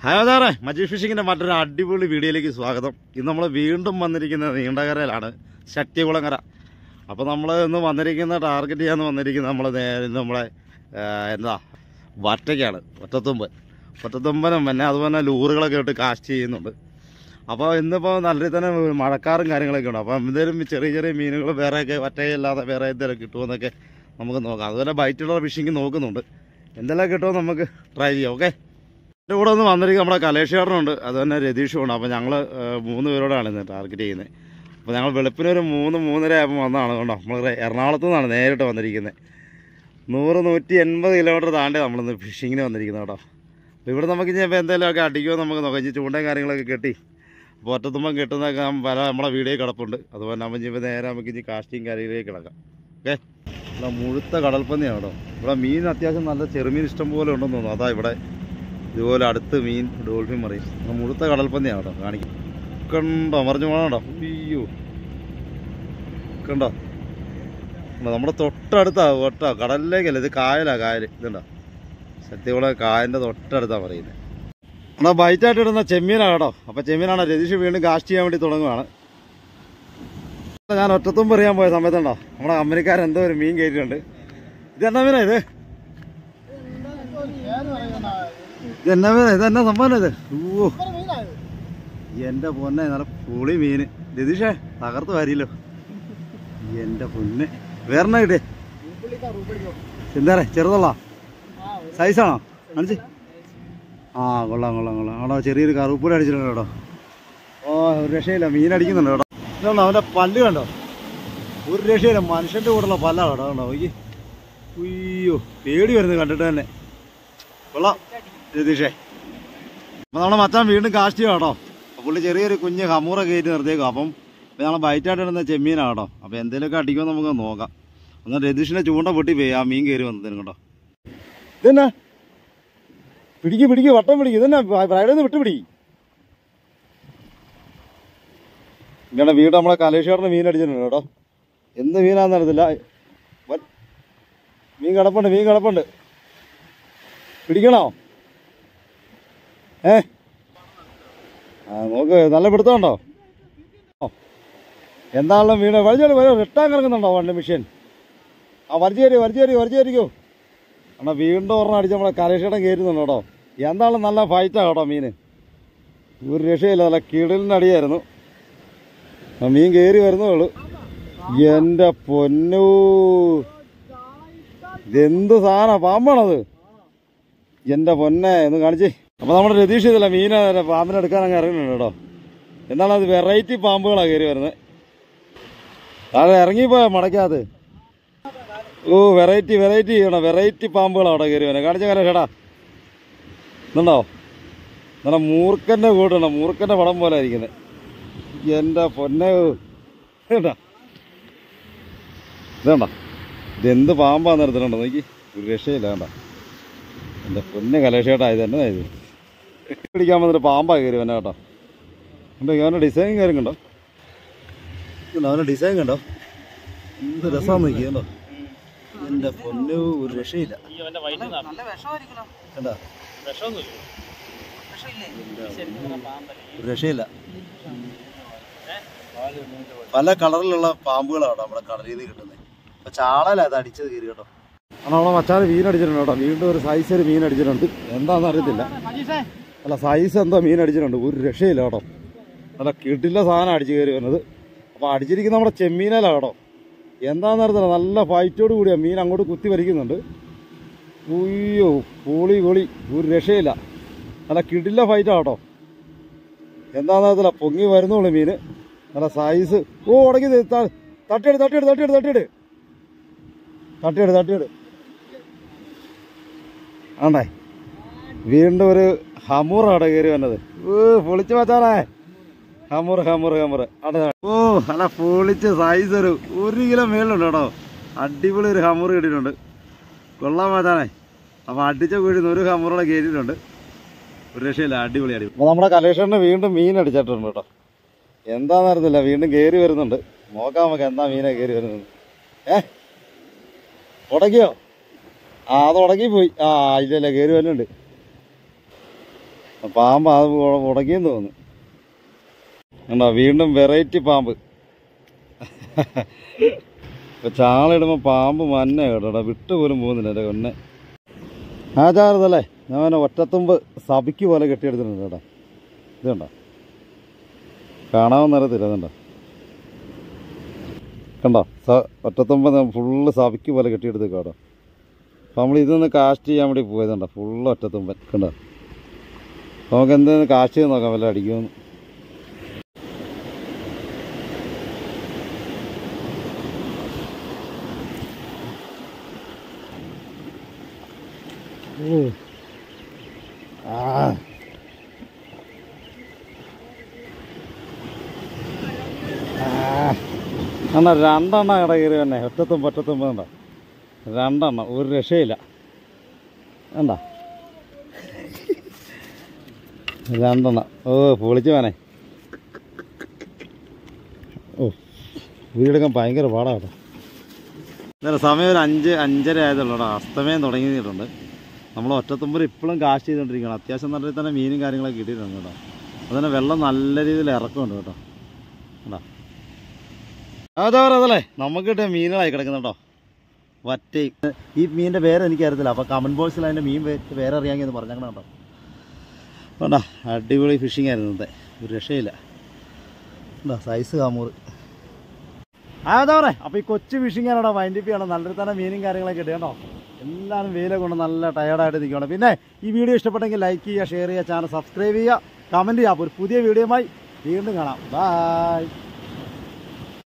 Hello സാറേ മജീഷ് ഫിഷിങ്ങിന്റെ മറ്റൊരു അടിപൊളി വീഡിയോയിലേക്ക് സ്വാഗതം ഇന്ന് നമ്മൾ വീണ്ടും വന്നിരിക്കുന്നത് നീണ്ടകരയിലാണ് ശക്തികുളങ്ങര അപ്പോൾ നമ്മൾ ഇന്ന് വന്നിരിക്കുന്ന ടാർഗറ്റ് ചെയ്യാന്ന് വന്നിരിക്കുന്നത് നമ്മൾ നേരെ ഇന്ന് നമ്മളെ ആ, എന്താ വറ്റയ്ക്കാണ് ഒറ്റത്തുമ്പ് ഒറ്റത്തുമ്പനും പിന്നെ അതുപോലെ തന്നെ ലൂറുകളൊക്കെ ഇട്ട് കാസ്റ്റ് ചെയ്യുന്നുണ്ട് അപ്പോൾ ഇന്നിപ്പോൾ നല്ല രീതിയിൽ തന്നെ മഴക്കാറും കാര്യങ്ങളൊക്കെ ഉണ്ട് അപ്പോൾ എന്തെങ്കിലും ചെറിയ ചെറിയ മീനുകൾ വേറെയൊക്കെ വറ്റയല്ലാതെ വേറെ എന്തെങ്കിലും കിട്ടുമെന്നൊക്കെ നമുക്ക് നോക്കാം അതുപോലെ ബൈറ്റുള്ള ഫിഷിങ് നോക്കുന്നുണ്ട് എന്തെല്ലാം കിട്ടുമോ നമുക്ക് ട്രൈ ചെയ്യാം ഓക്കെ എൻ്റെ കൂടെ ഒന്ന് വന്നിരിക്കും നമ്മുടെ കലേഷേട്ടനുണ്ട് അത് തന്നെ രതീഷും ഉണ്ട് അപ്പോൾ ഞങ്ങൾ മൂന്ന് പേരോടാണ് ഇന്ന് ടാർഗറ്റ് ചെയ്യുന്നത് അപ്പോൾ ഞങ്ങൾ വെളുപ്പിന് ഒരു മൂന്ന് മൂന്നര ആയപ്പോൾ വന്നതാണ് കേട്ടോ നമ്മൾ എറണാകുളത്ത് നിന്നാണ് നേരിട്ട് വന്നിരിക്കുന്നത് നൂറ് നൂറ്റി എൺപത് കിലോമീറ്റർ താണ്ടി നമ്മളിന്ന് ഫിഷിങ്ങിന് വന്നിരിക്കുന്നത് കേട്ടോ അപ്പോൾ ഇവിടെ നമുക്ക് ഇനി ഇപ്പോൾ എന്തെങ്കിലുമൊക്കെ അടിക്കുമോ നമുക്ക് നോക്കാം ഇനി ചൂണ്ടയും കാര്യങ്ങളൊക്കെ കെട്ടി അപ്പോൾ ഒറ്റത്തുമ്പം കെട്ടുന്നതൊക്കെ പല നമ്മളെ വീഡിയോ കിടപ്പുണ്ട് അതുപോലെ നമ്മൾ ഇനി ഇപ്പോൾ നേരെ നമുക്ക് ഇനി കാസ്റ്റിങ് കാര്യങ്ങളിലേക്ക് കിടക്കാം ഓക്കെ ഇവിടെ മുഴുത്ത കടൽപ്പന്നിയാണ് കേട്ടോ ഇവിടെ മീൻ അത്യാവശ്യം നല്ല ചെറുമീൻ ഇഷ്ടം പോലെ ഉണ്ടെന്ന് തോന്നുന്നു അതാ ഇവിടെ ഇതുപോലെ അടുത്ത് മീൻ ഡോൾഫിൻ മറിയും ആ മുഴുത്ത കടൽപ്പന്നിയാണ് കേട്ടോ കാണിക്കും കണ്ടോ മറിഞ്ഞു പോകണോ അയ്യോ കണ്ടോ കണ്ടോ, നമ്മുടെ തൊട്ടടുത്താ ഒട്ടോ കടലിലേക്കല്ല ഇത് കായലാ കായൽ ഇതുണ്ടോ സത്യകുള കായലിൻ്റെ തൊട്ടടുത്താ പറയുന്നത് എന്നാ ബൈറ്റായിട്ട് ഇടുന്ന ചെമ്മീനാണ് കേട്ടോ അപ്പോൾ ചെമ്മീനാണ് രതീഷ് വീണ്ടും കാസ്റ്റ് ചെയ്യാൻ വേണ്ടി തുടങ്ങുകയാണ് ഞാൻ ഒറ്റത്തുമ്പ് എറിയാൻ പോയ സമയത്തുണ്ടോ നമ്മുടെ കമ്പനിക്കാരൻ എന്തോ ഒരു മീൻ കയറ്റിയിട്ടുണ്ട് ഇത് എന്നാ മീനാ ഇത് ഇത് എന്നാ മീനാ ഇത് എന്നാ സംഭവം ഇത് ഓ എന്റെ പൊന്നെ നല്ല പുളി മീന് രതീഷേ തകർത്ത് വാരിയല്ലോ എന്റെ പൊന്നെ വേറെ കിട്ടേ എന്താ ചെറുതുള്ള സൈസാണോ കാണിച്ച് ആ കൊള്ളാം കൊള്ളാം കൊള്ളാം അവിടെ ചെറിയൊരു കറുപ്പൂടി അടിച്ചിട്ടുണ്ട് കേട്ടോ ഓ ഒരു രക്ഷയില്ല മീൻ അടിക്കുന്നുണ്ട് കേട്ടോ ഇതുണ്ടോ അവന്റെ പല്ല് കണ്ടോ ഒരു രക്ഷയില്ല മനുഷ്യന്റെ കൂടെയുള്ള പല്ല കേട്ടോ കണ്ടോ നോക്കി ഉയ്യോ പേടി വരുന്നത് കണ്ടിട്ട് തന്നെ കൊള്ളാം രതീഷേ അപ്പൊ നമ്മളെ മച്ചാൻ വീണ്ടും കാസ്റ്റ് ചെയ്യാം കേട്ടോ അപ്പൊ പുള്ളി ചെറിയൊരു കുഞ്ഞ് ഹമൂറ കയറ്റി നിർത്തിയേക്കും അപ്പം ഇപ്പൊ നമ്മളെ ബൈറ്റായിട്ട് ഇടുന്ന ചെമ്മീനാണ് കേട്ടോ അപ്പൊ എന്തെങ്കിലുമൊക്കെ അടിക്കുമോ നമുക്ക് നോക്കാം എന്നാൽ രതീഷിന്റെ ചൂണ്ട പൊട്ടി പോയി ആ മീൻ കയറി വന്നതിനും കേട്ടോ ഇതെന്നാ പിടിക്ക് പിടിക്ക് വട്ടം പിടിക്ക് ഇതെന്നാ ഫ്രൈഡേ നിന്ന് വിട്ട് പിടിക്ക് ഇങ്ങനെ വീട് നമ്മളെ കലേശ്വറിന് മീൻ അടിച്ചിട്ടുണ്ട് കേട്ടോ എന്ത് മീനാന്ന് അറിയത്തില്ല വൽ- മീൻ കിടപ്പുണ്ട് മീൻ കിടപ്പുണ്ട് പിടിക്കണോ ഏ ആ നോക്ക് നല്ല പിടുത്തമുണ്ടോ ഓ. എന്താണല്ലോ വീട് വലിച്ചു വരും റിട്ടാൻ കിടക്കുന്നുണ്ടോ വണ്ടി മെഷീൻ ആ വലിച്ചു കയറി വലിച്ചു കയറി വലിച്ചു കയറിക്കോ എന്നാ വീണ്ടും ഒരെണ്ണം അടിച്ച് നമ്മളെ കലേഷടം കയറ്റുന്നുണ്ട് കേട്ടോ എന്തായാലും നല്ല ഫൈറ്റാ കേട്ടോ മീന് ഒരു രക്ഷയില്ല നല്ല കിടലിന് അടിയായിരുന്നു ആ മീൻ കയറി വരുന്നേ ഉള്ളൂ എന്റെ പൊന്നൂ ഇതെന്ത് സാധന പാമ്പാണത് എന്റെ പൊന്നെ എന്ന് കാണിച്ചേ അപ്പൊ നമ്മുടെ രതീഷ് ഇതില്ല മീനെ പാമ്പിനെ എടുക്കാൻ അങ്ങ് ഇറങ്ങുന്നുണ്ട് കേട്ടോ എന്താണ് അത് വെറൈറ്റി പാമ്പുകളാണ് കയറി വരുന്നത് അത് ഇറങ്ങിപ്പോയ മടക്കാത് ഓ വെറൈറ്റി വെറൈറ്റി ചെയ്യണം വെറൈറ്റി പാമ്പുകളാണ് അവിടെ കയറി വരുന്നത് കാണിച്ച കാര്യം ചേട്ടാ ഇതുണ്ടോ നല്ല മൂർക്കന്റെ കൂട്ടുണ്ട് മൂർക്കന്റെ പടം പോലെ ഇരിക്കുന്നത് എന്റെ പൊന്നെ ഇതാ ഇതണ്ട ഇതെന്ത് പാമ്പാന്ന് എടുത്തിട്ടുണ്ടോ നോക്കി ഒരു രക്ഷയില്ല വേണ്ട എൻ്റെ പൊന്നെ കലേഷേട്ടാ ഇത് എന്നതാ ഇത് പിടിക്കാൻ വന്നിട്ട് പാമ്പാ കയറി വന്നെ കേട്ടോ കണ്ടോ അവൻ്റെ ഡിസൈൻ കാര്യം കണ്ടോ ഇതുണ്ടോ അവൻ്റെ ഡിസൈൻ കണ്ടോ എന്ത് രസമാന്ന് നോക്കി കണ്ടോ എൻ്റെ പൊന്നു ഒരു രക്ഷയില്ല കണ്ടോ ഒരു രക്ഷയില്ല പല കളറിലുള്ള പാമ്പുകളാണ് നമ്മുടെ കടലിൽ നിന്ന് കിട്ടുന്നത് അപ്പൊ ചാളല അത് അടിച്ചത് കയറി കേട്ടോ ആണ് നമ്മളെ മച്ചാന് മീൻ അടിച്ചിട്ടുണ്ട് കേട്ടോ വീണ്ടും ഒരു സൈസ് ഒരു മീൻ അടിച്ചിട്ടുണ്ട് എന്താണെന്ന് അറിയത്തില്ല അല്ല സൈസ് എന്തോ മീൻ അടിച്ചിട്ടുണ്ട് ഒരു രക്ഷയില്ല കേട്ടോ നല്ല കിട്ടില്ല സാധനം അടിച്ചു കയറി വരുന്നത് അപ്പൊ അടിച്ചിരിക്കുന്ന നമ്മുടെ ചെമ്മീനല്ല കേട്ടോ എന്താണെന്ന് അറിയത്തില്ല നല്ല ഫൈറ്റോട് കൂടിയാ മീൻ അങ്ങോട്ട് കുത്തി വരയ്ക്കുന്നുണ്ട് ഉയ്യോ പൊളി പൊളി ഒരു രക്ഷയില്ല നല്ല കിടില്ല ഫൈറ്റാ കേട്ടോ എന്താണെന്ന് അറിയത്തില്ല പൊങ്ങി വരുന്നുള്ളൂ മീന് നല്ല സൈസ് ഓ ഉടക്കി തട്ടിയെട് തട്ടിയെട് തട്ടിയെട് തട്ടിയെട് തട്ടിയെട് തട്ടിയെട് ആണ്ടേ വീണ്ടും ഒരു ഹമൂറാണ് കയറി വന്നത് ഓ പൊളിച്ച് വെച്ചാലേ ഹമൂർ ഹമൂർ ഹമൂർ അവിടെ ഓ അല്ല പൊളിച്ച് സൈസ് ഒരു ഒരു കിലോ മേളിലുണ്ട് കേട്ടോ അടിപൊളി ഒരു ഹമൂർ കിട്ടിയിട്ടുണ്ട് കൊള്ളാൻ വെച്ചാണേ അപ്പൊ അടിച്ച വീഴുന്ന ഒരു ഹമൂറോടെ കയറ്റിയിട്ടുണ്ട് ഒരു രക്ഷയില്ല അടിപൊളി അടിപൊളി അപ്പൊ നമ്മുടെ കലേഷറിന് വീണ്ടും മീൻ അടിച്ചിട്ടുണ്ട് കേട്ടോ എന്താന്ന് അറിയത്തില്ല വീണ്ടും കയറി വരുന്നുണ്ട് നോക്കാം നമുക്ക് എന്താ മീനെ കയറി വരുന്നത് ഏ ഉടക്കിയോ ആ അത് ഉടക്കി പോയി ആ ഇല്ലല്ല കയറി വരുന്നുണ്ട് പാമ്പ് അത് ഉ- ഉടക്കിയെന്ന് തോന്നുന്നു കണ്ടോ വീണ്ടും വെറൈറ്റി പാമ്പ് ഇപ്പൊ ചാളിടുമ്പോൾ പാമ്പ് മഞ്ഞ കേട്ടോ വിട്ട് പോലും പോകുന്നില്ല എൻ്റെ കൊന്നെ ആ ചാറുതല്ലേ ഞാൻ അവനെ ഒറ്റത്തുമ്പ് സബിക്ക് പോലെ കെട്ടിയെടുത്തിട്ടുണ്ട് കേട്ടോ ഇത് കണ്ടോ കാണാമെന്ന് അറിയത്തില്ല അതുണ്ടോ കണ്ടോ സ ഒറ്റത്തുമ്പ് ഫുള്ള് സബിക്ക് പോലെ കെട്ടിയെടുത്ത് കേട്ടോ അപ്പം നമ്മൾ ഇതൊന്ന് കാസ്റ്റ് ചെയ്യാൻ വേണ്ടി പോയതുണ്ടോ ഫുള്ള് ഒറ്റത്തുമ്പൻ കണ്ടോ അപ്പൊ നമുക്ക് എന്തെങ്കിലും കാസ്റ്റ് ചെയ്ത് നോക്കാം വല്ല അടിക്കുമെന്ന് ആ എന്നാ രണ്ടെണ്ണം കട കയറി തന്നെ ഒറ്റത്തും പറ്റത്തും വേണ്ട രണ്ടെണ്ണം ഒരു രക്ഷയില്ല വേണ്ട രണ്ടെണ്ണം ഓ പൊളിച്ചു വേണേ ഓ വീടെടുക്കാൻ ഭയങ്കര പാടാ കേട്ടോ ഇന്നലെ സമയം ഒരു അഞ്ച് അഞ്ചര ആയതുള്ളൂ കേട്ടോ അസ്തമയം തുടങ്ങിയിട്ടുണ്ട് നമ്മൾ ഒറ്റത്തുമ്പർ ഇപ്പോഴും കാശ് ചെയ്തുകൊണ്ടിരിക്കുകയാണ് അത്യാവശ്യം നല്ല രീതിയിൽ തന്നെ മീനും കാര്യങ്ങളൊക്കെ കിട്ടിയിട്ടുണ്ട് കേട്ടോ അതുതന്നെ വെള്ളം നല്ല രീതിയിൽ ഇറക്കമുണ്ട് കേട്ടോ കേട്ടോ അതാ അതല്ലേ നമുക്ക് കിട്ടിയ മീനുകളായി കിടക്കുന്നുണ്ടോ വറ്റയും ഈ മീനിൻ്റെ പേര് എനിക്കറിയത്തില്ല അപ്പോൾ കമൻറ്റ് ബോക്സിൽ അതിൻ്റെ മീൻ പേ- പേര് അറിയാമെങ്കിൽ ഒന്ന് പറഞ്ഞേക്കണം കേട്ടോ വേണ്ട അടിപൊളി ഫിഷിംഗ് ആയിരുന്നു ഇന്നത്തെ ഒരു രക്ഷയില്ല ഉണ്ടോ സൈസ് കാമൂറ് ആ അതാ പറയാം അപ്പോൾ ഈ കൊച്ചു ഫിഷിംഗ് ആണോ വൈൻഡിപ്പ് ചെയ്യണം നല്ല തന്നെ മീനും കാര്യങ്ങളൊക്കെ ഇട്ട് കേട്ടോ എല്ലാവരും വെയിലെ കൊണ്ട് നല്ല ടയർഡായിട്ട് നിൽക്കണം പിന്നെ ഈ വീഡിയോ ഇഷ്ടപ്പെട്ടെങ്കിൽ ലൈക്ക് ചെയ്യുക ഷെയർ ചെയ്യുക ചാനൽ സബ്സ്ക്രൈബ് ചെയ്യുക കമൻറ്റ് ചെയ്യുക അപ്പോൾ ഒരു പുതിയ വീഡിയോയുമായി വീണ്ടും കാണാം ബൈ